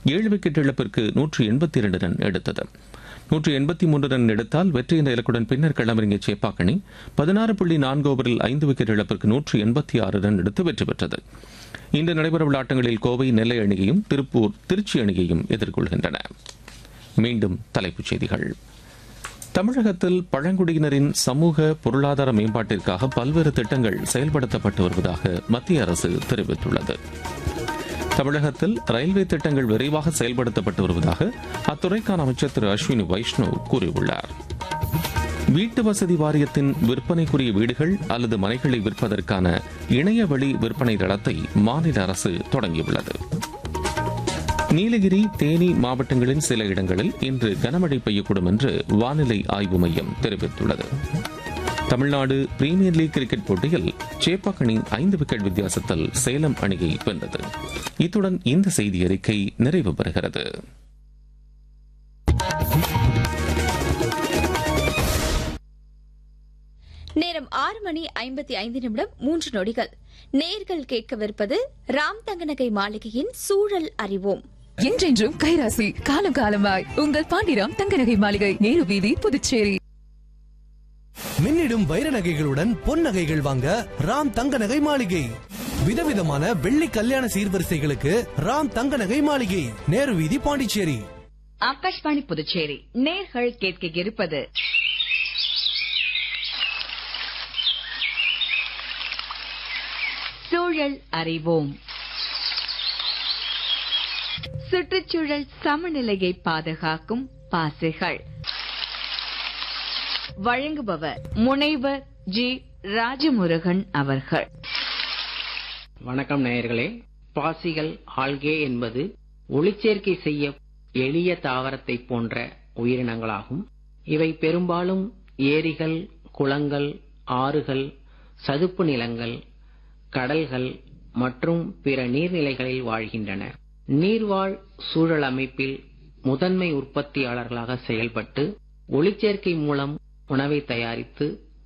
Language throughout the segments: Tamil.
ஏழு விக்கெட் இழப்பிற்கு நூற்று எண்பத்தி இரண்டு ரன் எடுத்தது நூற்று எண்பத்தி மூன்று ரன் எடுத்தால் வெற்றி என்ற இலக்குடன் பின்னர் களமிறங்கிய சேப்பாக் அணி பதினாறு புள்ளி நான்கு ஓவரில் ஐந்து விக்கெட் இழப்பிற்கு நூற்று எண்பத்தி ஆறு ரன் எடுத்து வெற்றி பெற்றது இன்று நடைபெறவுள்ள ஆட்டங்களில் கோவை நெல்லை அணியையும் திருப்பூர் திருச்சி அணியையும் எதிர்கொள்கின்றன மீண்டும் தலைப்புச் செய்திகள் தமிழகத்தில் பழங்குடியினரின் சமூக பொருளாதார மேம்பாட்டிற்காக பல்வேறு திட்டங்கள் செயல்படுத்தப்பட்டு வருவதாக மத்திய அரசு தெரிவித்துள்ளது தமிழகத்தில் ரயில்வே திட்டங்கள் விரைவாக செயல்படுத்தப்பட்டு வருவதாக அத்துறைக்கான அமைச்சர் திரு அஸ்வினி வைஷ்ணவ் கூறியுள்ளார் வீட்டு வசதி வாரியத்தின் விற்பனைக்குரிய வீடுகள் அல்லது மனைகளை விற்பதற்கான இணையவழி விற்பனை தளத்தை மாநில அரசு தொடங்கியுள்ளது நீலகிரி தேனி மாவட்டங்களின் சில இடங்களில் இன்று கனமழை பெய்யக்கூடும் என்று வானிலை ஆய்வு மையம் தெரிவித்துள்ளது தமிழ்நாடு பிரீமியர் லீக் கிரிக்கெட் போட்டியில் சேப்பாக் அணி ஐந்து விக்கெட் வித்தியாசத்தில் சேலம் அணியை வென்றது இத்துடன் இந்த செய்தி அறிக்கை நிறைவு பெறுகிறது நேரம் ஆறு மணி ஐம்பத்தி ஐந்து நிமிடம் மூன்று நொடிகள் நேர்கள் கேட்கவிருப்பது ராம் தங்கநகை மாளிகையின் சூழல் அறிவோம் என்றென்றும் கைராசி காலம் காலமாய் உங்கள் பாண்டிராம் தங்கநகை மாளிகை நேரு வீதி புதுச்சேரி மின்னிடும் வைர நகைகளுடன் பொன் நகைகள் வாங்க ராம் தங்க நகை மாளிகை விதவிதமான வெள்ளி கல்யாண சீர்வரிசைகளுக்கு ராம் தங்க நகை மாளிகை நேரு வீதி பாண்டிச்சேரி ஆகாஷ்வாணி புதுச்சேரி நேர்கள் கேட்க இருப்பது சூழல் அறிவோம் சுற்றுச்சூழல் சமநிலையை பாதுகாக்கும் பாசைகள் வழங்குபவர் முனைவர் ஜி ராஜமுருகன் அவர்கள் வணக்கம் நேயர்களே பாசிகள் ஆல்கே என்பது ஒளிச்சேர்க்கை செய்ய எளிய தாவரத்தை போன்ற உயிரினங்களாகும் இவை பெரும்பாலும் ஏரிகள் குளங்கள் ஆறுகள் சதுப்பு நிலங்கள் கடல்கள் மற்றும் பிற நீர்நிலைகளில் வாழ்கின்றன நீர்வாழ் சூழல் அமைப்பில் முதன்மை உற்பத்தியாளர்களாக செயல்பட்டு ஒளிச்சேர்க்கை மூலம் உணவை தயாரித்து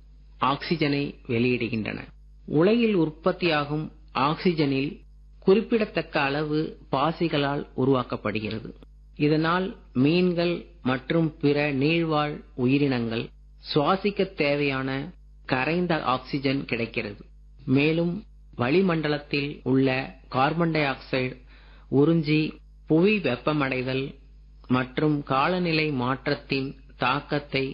ஆக்சிஜனை வெளியிடுகின்றன உலகில் உற்பத்தியாகும் ஆக்சிஜனில் குறிப்பிடத்தக்க அளவு பாசிகளால் உருவாக்கப்படுகிறது இதனால் மீன்கள் மற்றும் பிற நீழ்வாழ் உயிரினங்கள் சுவாசிக்க தேவையான கரைந்த ஆக்சிஜன் கிடைக்கிறது மேலும் வளிமண்டலத்தில் உள்ள கார்பன் டை ஆக்சைடு உறிஞ்சி புவி வெப்பமடைதல் மற்றும் காலநிலை மாற்றத்தின் தாக்கத்தை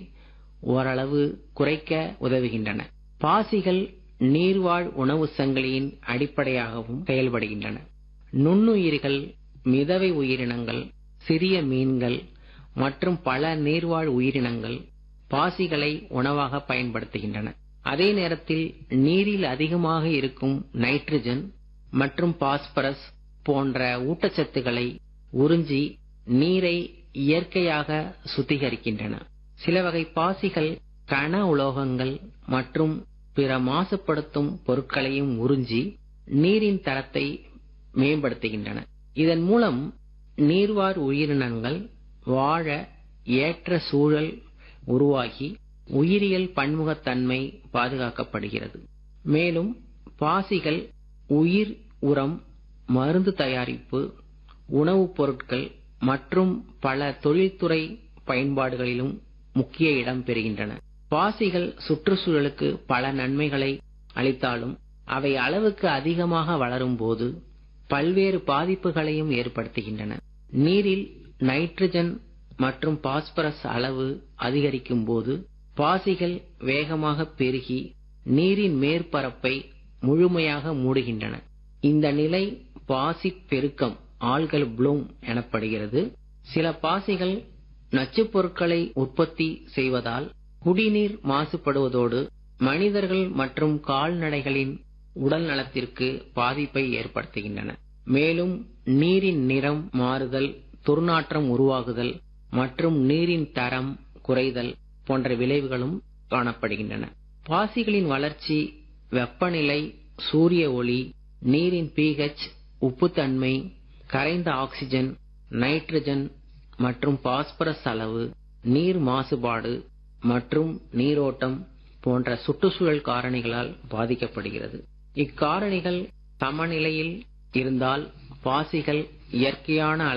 ஓரளவு குறைக்க உதவுகின்றன பாசிகள் நீர்வாழ் உணவு சங்கிலியின் அடிப்படையாகவும் செயல்படுகின்றன நுண்ணுயிர்கள் மிதவை உயிரினங்கள் சிறிய மீன்கள் மற்றும் பல நீர்வாழ் உயிரினங்கள் பாசிகளை உணவாக பயன்படுத்துகின்றன அதே நேரத்தில் நீரில் அதிகமாக இருக்கும் நைட்ரஜன் மற்றும் பாஸ்பரஸ் போன்ற ஊட்டச்சத்துக்களை உறிஞ்சி நீரை இயற்கையாக சுத்திகரிக்கின்றன சில வகை பாசிகள் கன உலோகங்கள் மற்றும் பிற மாசுபடுத்தும் பொருட்களையும் உறிஞ்சி நீரின் தரத்தை மேம்படுத்துகின்றன இதன் மூலம் நீர்வாழ் உயிரினங்கள் வாழ ஏற்ற சூழல் உருவாகி உயிரியல் பன்முகத்தன்மை பாதுகாக்கப்படுகிறது மேலும் பாசிகள் உயிர் உரம் மருந்து தயாரிப்பு உணவுப் பொருட்கள் மற்றும் பல தொழில்துறை பயன்பாடுகளிலும் முக்கிய இடம் பெறுகின்றன பாசிகள் சுற்றுச்சூழலுக்கு பல நன்மைகளை அளித்தாலும் அவை அளவுக்கு அதிகமாக வளரும் போது பல்வேறு பாதிப்புகளையும் ஏற்படுத்துகின்றன நீரில் நைட்ரஜன் மற்றும் பாஸ்பரஸ் அளவு அதிகரிக்கும் போது பாசிகள் வேகமாக பெருகி நீரின் மேற்பரப்பை முழுமையாக மூடுகின்றன இந்த நிலை பாசி பெருக்கம் ஆல்கல் ப்ளூம் எனப்படுகிறது சில பாசிகள் நச்சுப் பொருட்களை உற்பத்தி செய்வதால் குடிநீர் மாசுபடுவதோடு மனிதர்கள் மற்றும் கால்நடைகளின் உடல் நலத்திற்கு பாதிப்பை ஏற்படுத்துகின்றன மேலும் நீரின் நிறம் மாறுதல் துர்நாற்றம் உருவாகுதல் மற்றும் நீரின் தரம் குறைதல் போன்ற விளைவுகளும் காணப்படுகின்றன பாசிகளின் வளர்ச்சி வெப்பநிலை சூரிய ஒளி நீரின் pH உப்புத்தன்மை கரைந்த ஆக்சிஜன் நைட்ரஜன் மற்றும் பாஸ்பரஸ் அளவு நீர் மாசுபாடு மற்றும் நீரோட்டம் போன்ற சுற்றுச்சூழல் காரணிகளால் பாதிக்கப்படுகிறது இக்காரணிகள் சமநிலையில் இருந்தால் பாசிகள் இயற்கையான